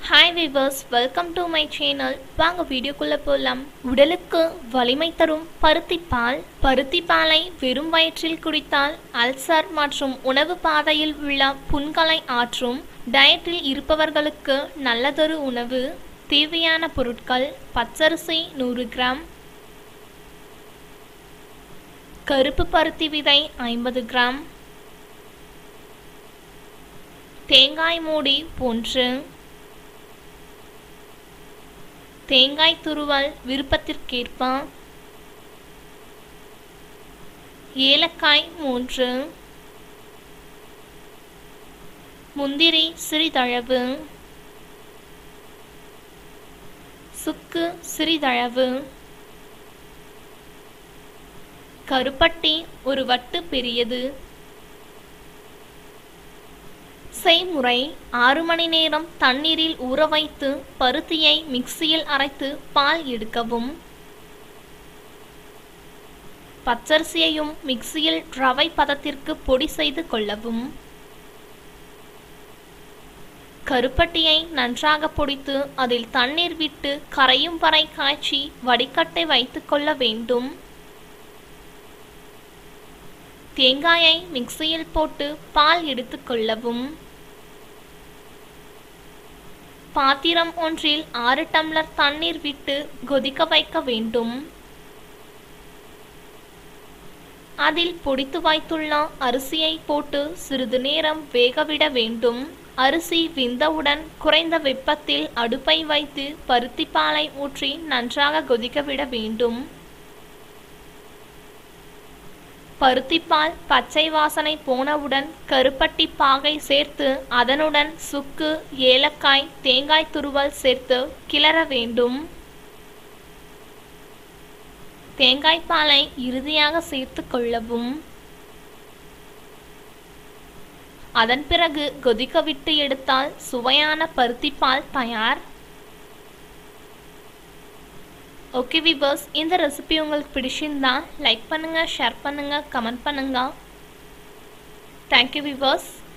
hi viewers welcome to my channel வாங்க வீடியோக்குள்ள போகலாம் உடலுக்கு வலிமை தரும் பருத்தி பால் பருத்தி பாலை வெறும் வயிற்றில் குடித்தால் அல்சர் மற்றும் உணவு பாதையில் உள்ள புண்களை ஆற்றும் டயட்டில் இருப்பவர்களுக்கு நல்லதொரு உணவு தேவையான பொருட்கள் பச்சரிசி நூறு கிராம் கருப்பு பருத்தி விதை ஐம்பது கிராம் தேங்காய் மூடி ஒன்று தேங்காய் துருவல் விருப்பத்திற்கேற்ப ஏலக்காய் மூன்று முந்திரி சிறிதளவு சுக்கு சிறிதளவு கருப்பட்டி ஒரு வட்டு பெரியது செய்முறை ஆறு மணி நேரம் தண்ணீரில் ஊற வைத்து பருத்தியை மிக்சியில் அரைத்து பால் எடுக்கவும் பச்சரிசியையும் மிக்சியில் ரவை பதத்திற்கு பொடி செய்து கொள்ளவும் கருப்பட்டியை நன்றாக பொடித்து அதில் தண்ணீர் விட்டு கரையும் வரை காய்ச்சி வடிகட்டை வைத்துக் கொள்ள வேண்டும் தேங்காயை மிக்சியில் போட்டு பால் எடுத்துக்கொள்ளவும் பாத்திரம் ஒன்றில் ஆறு டம்ளர் தண்ணீர் விட்டு கொதிக்க வைக்க வேண்டும் அதில் பொடித்து வைத்துள்ள அரிசியை போட்டு சிறிது நேரம் வேகவிட வேண்டும் அரிசி வெந்தவுடன் குறைந்த வெப்பத்தில் அடுப்பை வைத்து பருத்தி பாலை ஊற்றி நன்றாக கொதிக்க விட வேண்டும் பருத்திப்பால் பச்சை வாசனை போனவுடன் கருப்பட்டி பாகை சேர்த்து அதனுடன் சுக்கு ஏலக்காய் தேங்காய் துருவல் சேர்த்து கிளற வேண்டும் தேங்காய் பாலை இறுதியாக சேர்த்து கொள்ளவும் அதன் பிறகு கொதிக்க விட்டு எடுத்தால் சுவையான பருத்திப்பால் தயார் ஓகே விவர்ஸ் இந்த ரெசிபி உங்களுக்கு பிடிச்சிருந்தா லைக் பண்ணுங்கள் ஷேர் பண்ணுங்கள் கமெண்ட் பண்ணுங்கள் தேங்க்யூ விவர்ஸ்